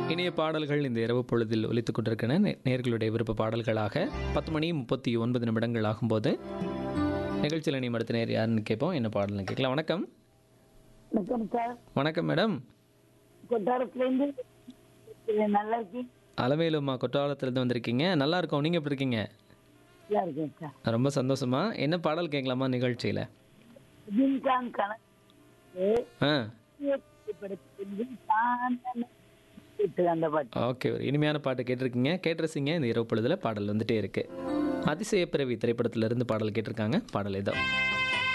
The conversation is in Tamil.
இனிய பாடல்கள் இந்த இரவு பொழுதில் ஒலித்துக் கொண்டிருக்கின்றன நே- நேர்களுடைய விருப்ப பாடல்களாக பத்து மணி முப்பத்தி ஒன்பது நிமிடங்கள் ஆகும்போது நிகழ்ச்சியில் நீ மடுத்த நேர் யாருன்னு கேட்போம் என்ன பாடல்னு கேட்கலாம் வணக்கம் வணக்கம் சார் வணக்கம் மேடம் கொட்டாரத்துலேருந்து நல்லா இருக்கீங்க அலமேலுமா கொட்டாளத்துலேருந்து வந்திருக்கீங்க நல்லா இருக்கோம் நீங்கள் எப்படி இருக்கீங்க நல்லா இருக்கேன் சார் ரொம்ப சந்தோஷமா என்ன பாடல் கேட்கலாமா நிகழ்ச்சியில் ரஜினிகாந்த் கணக்கு ஆ படத்திலிருந்து தானே கேட்டு அந்த பாட்டு ஓகே ஒரு இனிமையான பாட்டு கேட்டிருக்கீங்க கேட்டிருக்கீங்க இந்த இரவு பொழுதுல பாடல் வந்துட்டே இருக்கு அதிசய பிறவி திரைப்படத்திலிருந்து பாடல் கேட்டிருக்காங்க பாடல் ஏதோ